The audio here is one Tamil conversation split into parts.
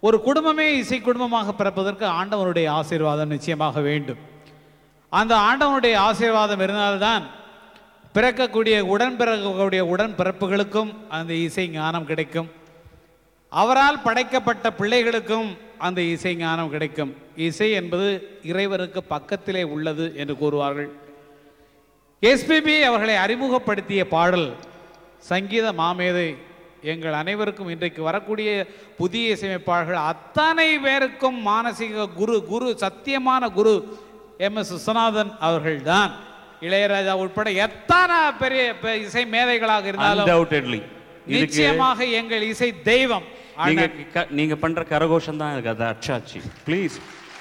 ஒரு குடும்பமே இசை குடும்பமாக பிறப்பதற்கு ஆண்டவனுடைய ஆசீர்வாதம் நிச்சயமாக வேண்டும் அந்த ஆண்டவனுடைய ஆசீர்வாதம் இருந்தால்தான் பிறக்கக்கூடிய உடன் பிறக்கக்கூடிய உடன் பிறப்புகளுக்கும் அந்த இசை ஞானம் கிடைக்கும் அவரால் படைக்கப்பட்ட பிள்ளைகளுக்கும் அந்த இசை ஞானம் கிடைக்கும் இசை என்பது இறைவருக்கு பக்கத்திலே உள்ளது என்று கூறுவார்கள் எஸ்பிபி அவர்களை அறிமுகப்படுத்திய பாடல் சங்கீத மாமேதை எங்கள் அனைவருக்கும் இன்றைக்கு வரக்கூடிய புதிய இசையமைப்பாளர்கள் அத்தனை பேருக்கும் மானசீக குரு குரு சத்தியமான குரு எம் எஸ் விஸ்வநாதன் அவர்கள்தான் இளையராஜா உட்பட எத்தனை பெரிய பெ- இசை மேதைகளாக இருந்தாலும் அன்டவுட்டட்லி இதுக்கு நிச்சயமாக எங்கள் இசை தெய்வம் நீங்க அண்ணன் க- நீங்க பண்ற கரகோஷம் தான் இருக்கு அது அச்சாச்சி ப்ளீஸ்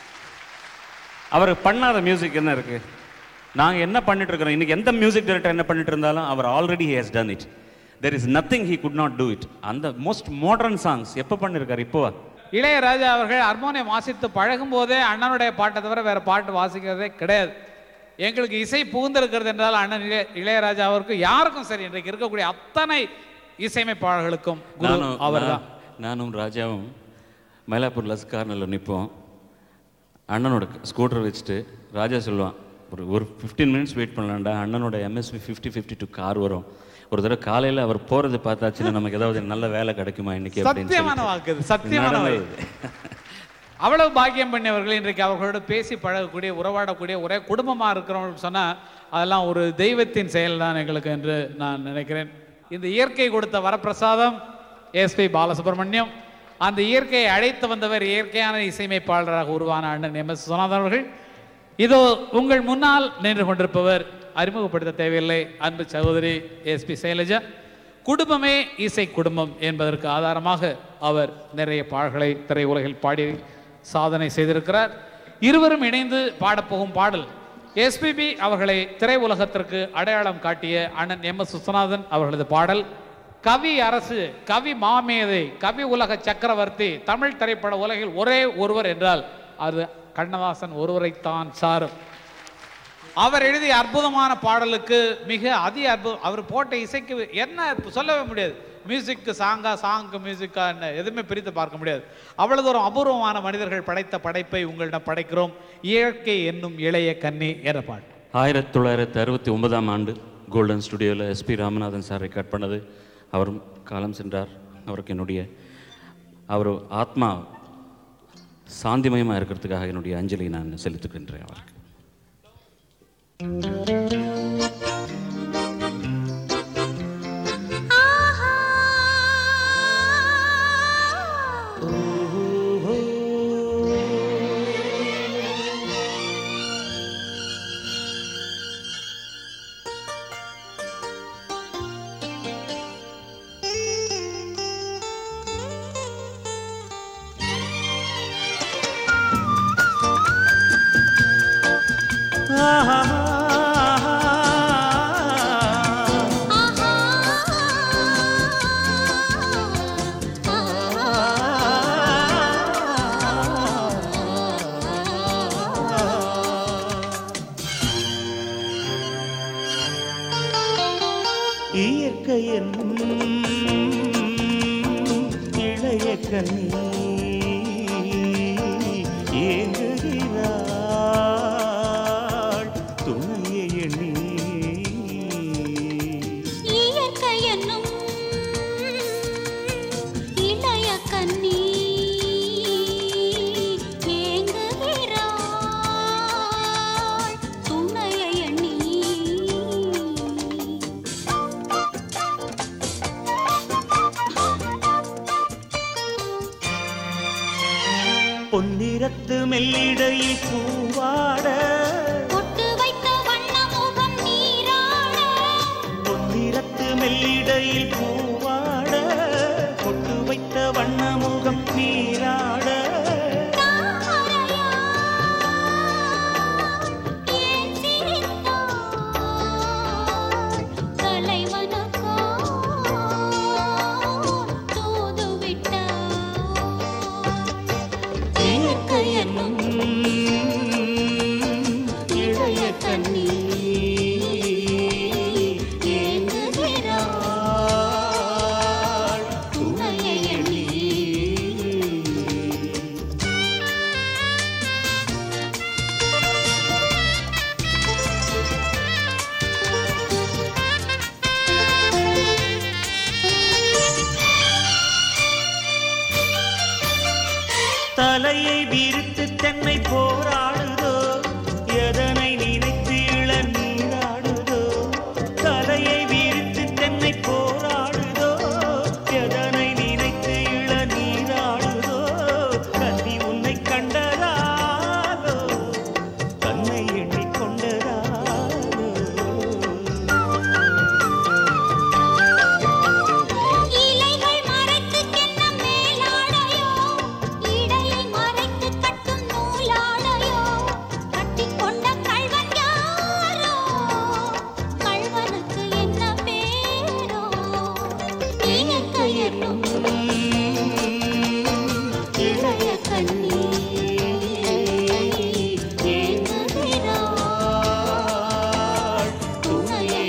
அவர் பண்ணாத மியூசிக் என்ன இருக்கு நாங்க என்ன பண்ணிட்டு இருக்கிறோம் இன்னைக்கு எந்த மியூசிக் டைரக்டர் என்ன பண்ணிட்டு இருந்தாலும் அவர் already has done it there is nothing he could not do it அந்த மோஸ்ட் மாடர்ன் சாங்ஸ் எப்போ பண்ணிருக்காரு இப்போ இளையராஜா அவர்கள் ஹார்மோனியம் வாசித்து பழகும் போதே அண்ணனுடைய பாட்டை தவிர வேற பாட்டு வாசிக்கிறதே கிடையாது எங்களுக்கு இசை புகுந்திருக்கிறது என்றால் அண்ணன் இளைய இளையராஜா அவருக்கு யாருக்கும் சரி இன்றைக்கு இருக்கக்கூடிய அத்தனை இசையமைப்பாளர்களுக்கும் குரு நானும் அவர்தான் நான்- நானும் ராஜாவும் மயிலாப்பூர் லஸ் கார்னரில் நிற்போம் அண்ணனோட ஸ்கூட்டர் வச்சுட்டு ராஜா சொல்லுவான் ஒரு ஒரு ஃபிஃப்டீன் மினிட்ஸ் வெயிட் பண்ணலாம்டா அண்ணனோட M S V fifty fifty two car வரும் ஒரு தடவை காலையில் அவர் போகிறது பார்த்தாச்சுன்னா நமக்கு ஏதாவது நல்ல வேலை கிடைக்குமா இன்னைக்கு அப்படின்னு சத்தியமான சொல்லிட்டு. வாக்கு இது, சத்தியமான நடந்தது. வாக்கு அவ்வளவு பாக்கியம் பண்ணியவர்கள் இன்றைக்கு அவர்களோட பேசி பழகக்கூடிய உறவாடக்கூடிய ஒரே குடும்பமா இருக்கிறவங்க சொன்னா அதெல்லாம் ஒரு தெய்வத்தின் செயல் தான் எங்களுக்கு என்று நான் நினைக்கிறேன் இந்த இயற்கை கொடுத்த வரப்பிரசாதம் எஸ்பி பாலசுப்ரமணியம் அந்த இயற்கையை அழைத்து வந்தவர் இயற்கையான இசையமைப்பாளராக உருவான அண்ணன் எம் எஸ் சுனாதன் அவர்கள் இதோ உங்கள் முன்னால் நின்று கொண்டிருப்பவர் அறிமுகப்படுத்த தேவையில்லை அன்பு சகோதரி எஸ்பி சைலஜா குடும்பமே இசை குடும்பம் என்பதற்கு ஆதாரமாக அவர் நிறைய பாடல்களை திரையுலகில் பாடி சாதனை செய்திருக்கிறார் இருவரும் இணைந்து பாடப்போகும் பாடல் எஸ்பிபி அவர்களை திரையுலகத்திற்கு அடையாளம் காட்டிய அண்ணன் எம் எஸ் விஸ்வநாதன் அவர்களது பாடல் கவி அரசு கவி மாமேதை கவி உலக சக்கரவர்த்தி தமிழ் திரைப்பட உலகில் ஒரே ஒருவர் என்றால் அது கண்ணதாசன் ஒருவரைத்தான் சாரும் அவர் எழுதிய அற்புதமான பாடலுக்கு மிக அதி அற்புதம் அவர் போட்ட இசைக்கு என்ன சொல்லவே முடியாது மியூசிக்கு சாங்கா சாங்கு மியூசிக்கா என்ன எதுவுமே பிரித்து பார்க்க முடியாது அவ்வளவு தூரம் அபூர்வமான மனிதர்கள் படைத்த படைப்பை உங்களிடம் படைக்கிறோம் இயற்கை என்னும் இளைய கன்னி என்ற பாட்டு ஆயிரத்தி தொள்ளாயிரத்தி அறுபத்தி ஒன்பதாம் ஆண்டு கோல்டன் ஸ்டுடியோவில் எஸ்பி ராமநாதன் சார் ரெக்கார்ட் பண்ணது அவரும் காலம் சென்றார் அவருக்கு என்னுடைய அவர் ஆத்மா சாந்திமயமாக இருக்கிறதுக்காக என்னுடைய அஞ்சலி நான் செலுத்துகின்றேன் அவருக்கு இயற்கை என்னும் இளைய கண்ணி ஏங்குகிறாள் துணையை எண்ணி இயற்கை என்னும் இளைய கன்னி ஏங்குகிறாள் துணையை எண்ணி பொன்னிறத்து மெல்லிடையில் பூவாட பொட்டு வைத்த வண்ண முகம் நீராட பொன்னிறத்து மெல்லிடையில் பூவாட பொட்டு வைத்த வண்ணமுகம் நீராட தாமரையா ஏன் சிரித்தாய் தலைவனுக்கோ தூது விட்டாய் இயற்கை என்னும் இளைய கண்ணி ஏங்குகிறாள் துணையை எண்ணி தலையை விரித்து தென்னை போராடுதோ எதனை நினைத்து இளநீராடுதோ தலையை விரித்து தென்னை போராடுதோ எதனை நினைத்து இளநீராடுதோ கல்வி உன்னை கண்டதாலோ தன்னை எண்ணிக்கொண்டதாலோ இலைகள் மறைத்து கென்ன மேலாடையோ இடையை மறைத்து கட்டும் நூலாடையோ கட்டிக்கொண்ட கள்வன் யாரோ கள்வனுக்கு என்ன பேரோ இயற்கை என்னும் இளைய கண்ணி ஏங்குகிறாள் துணையை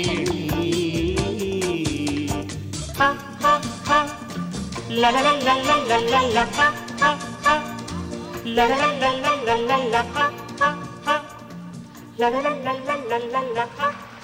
Ha ha ha La la la la la la la la ha ha ha La la la la la la la la ha ha ha La la la la la la la la ha